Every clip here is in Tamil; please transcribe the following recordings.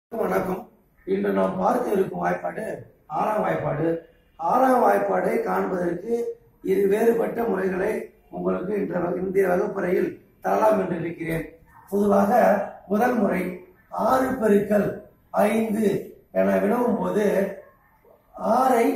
வணக்கம் இன்று நாம் பார்க்க இருக்கும் வாய்ப்பாடு ஆறாம் வாய்ப்பாடு ஆறாம் வாய்ப்பாடை காண்பதற்கு இரு வேறுபட்ட முறைகளை உங்களுக்கு இன்ற இந்திய வகுப்பறையில் தரலாம் என்று இருக்கிறேன் பொதுவாக முதல் முறை ஆறு பெருக்கல் ஐந்து என வினவும் போது ஆறை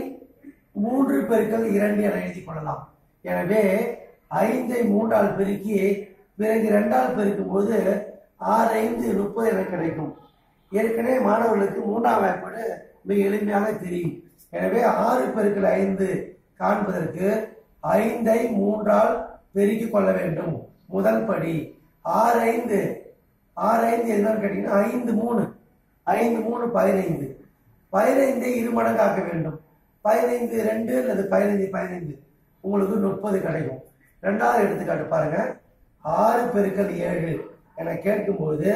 மூன்று பெருக்கல் இரண்டு என எழுதிக் கொள்ளலாம் எனவே ஐந்தை மூன்றால் பெருக்கி பிறகு இரண்டால் பெருக்கும் போது ஆறு ஐந்து முப்பது என கிடைக்கும் ஏற்கனவே மாணவர்களுக்கு மூன்றாம் வாய்ப்பாடு மிக எளிமையாக தெரியும் எனவே ஆறு பெருக்கல் ஐந்து காண்பதற்கு ஐந்தை மூன்றால் பெருக்கிக் கொள்ள வேண்டும் முதல் படி ஆறு ஐந்து ஆறு ஐந்து என்னன்னு கேட்டீங்கன்னா ஐந்து மூணு ஐந்து மூணு பதினைந்து பதினைந்தை இரு மடங்காக்க வேண்டும் பதினைந்து ரெண்டு அல்லது பதினைந்து பதினைந்து உங்களுக்கு முப்பது கிடைக்கும் ரெண்டாவது எடுத்துக்காட்டு பாருங்க ஆறு பெருக்கல் ஏழு என கேட்கும்போது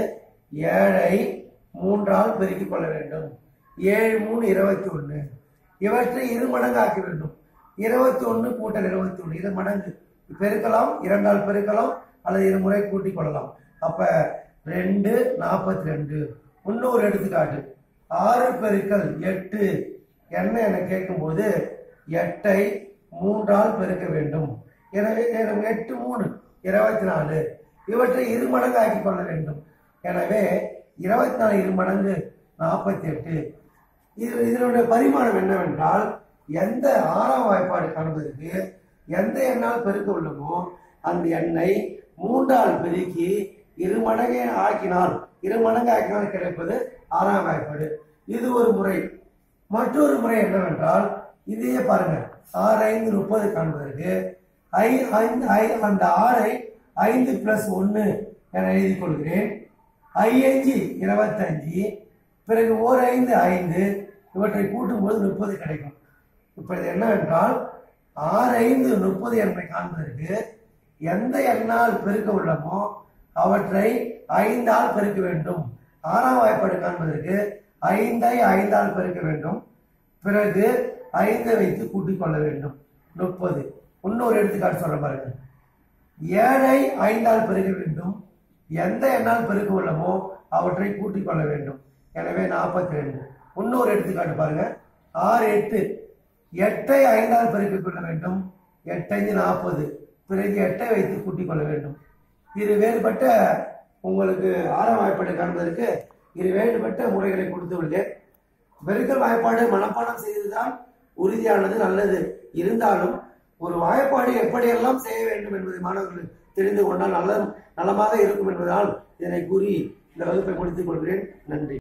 ஏழை மூன்றால் பெருக்கிக் கொள்ள வேண்டும் ஏழு மூணு இருபத்தி ஒன்று இவற்றை இரு மடங்காக்க வேண்டும் இருபத்தி ஒன்று கூட்டல் இருபத்தி ஒன்று இரு மடங்கு பெருக்கலாம் இரண்டால் பெருக்கலாம் அல்லது இரு முறை கூட்டிக் கொள்ளலாம் அப்ப ரெண்டு நாற்பத்தி ரெண்டு இன்னொரு எடுத்துக்காட்டு ஆறு பெருக்கல் எட்டு என்ன என கேட்கும்போது எட்டை மூன்றால் பெருக்க வேண்டும் எனவே எனக்கு எட்டு மூணு இருபத்தி நாலு இவற்றை இரு மடங்கு ஆக்கிக் கொள்ள வேண்டும் எனவே இருபத்தி நாலு இரு மடங்கு நாற்பத்தி எட்டு இது இதனுடைய பரிமாணம் என்னவென்றால் எந்த ஆறாம் வாய்ப்பாடு காண்பதற்கு எந்த எண்ணால் பெருக்க உள்ளமோ அந்த எண்ணை மூன்றால் பெருக்கி இரு மடங்கு ஆக்கினால் இரு மடங்கு ஆக்கினால் கிடைப்பது ஆறாம் வாய்ப்பாடு இது ஒரு முறை மற்றொரு முறை என்னவென்றால் இதையே பாருங்க ஆறு ஐந்து முப்பது காண்பதற்கு ஐ ஐந்து ஐ அந்த ஆறை ஐந்து பிளஸ் ஒன்று என எழுதிக் கொள்கிறேன் ஐயஞ்சு இருபத்தஞ்சு பிறகு ஓர் ஐந்து ஐந்து இவற்றை கூட்டும்போது முப்பது கிடைக்கும் இப்போ இது என்னவென்றால் ஆறு ஐந்து முப்பது என்பதை காண்பதற்கு எந்த எண்ணால் பெருக்க உள்ளமோ அவற்றை ஐந்தால் பெருக்க வேண்டும் ஆறாம் வாய்ப்பாடு காண்பதற்கு ஐந்தை ஐந்தால் பெருக்க வேண்டும் பிறகு ஐந்தை வைத்து கூட்டிக் கொள்ள வேண்டும் முப்பது இன்னொரு எடுத்துக்காட்டு சொல்ற பாருங்க ஏழை ஐந்தால் பெருக்க வேண்டும் எந்த எண்ணால் பெருக்க உள்ளமோ அவற்றை கூட்டிக் கொள்ள வேண்டும் எனவே நாற்பத்தி ரெண்டு இன்னொரு எடுத்துக்காட்டு பாருங்க ஆறு எட்டு எட்டை ஐந்தால் பெருக்கிக் கொள்ள வேண்டும் எட்டஞ்சு நாற்பது பிறகு எட்டை வைத்து கூட்டிக் கொள்ள வேண்டும் இது வேறுபட்ட உங்களுக்கு ஆறாம் வாய்ப்பாடு காண்பதற்கு இது வேறுபட்ட முறைகளை கொடுத்து உள்ளேன் பெருக்கல் வாய்ப்பாடு மனப்பாடம் செய்வதுதான் உறுதியானது நல்லது இருந்தாலும் ஒரு வாய்ப்பாடு எப்படியெல்லாம் செய்ய வேண்டும் என்பதை மாணவர்கள் தெரிந்து கொண்டால் நல்ல நலமாக இருக்கும் என்பதால் இதனை கூறி இந்த வகுப்பை முடித்துக் கொள்கிறேன் நன்றி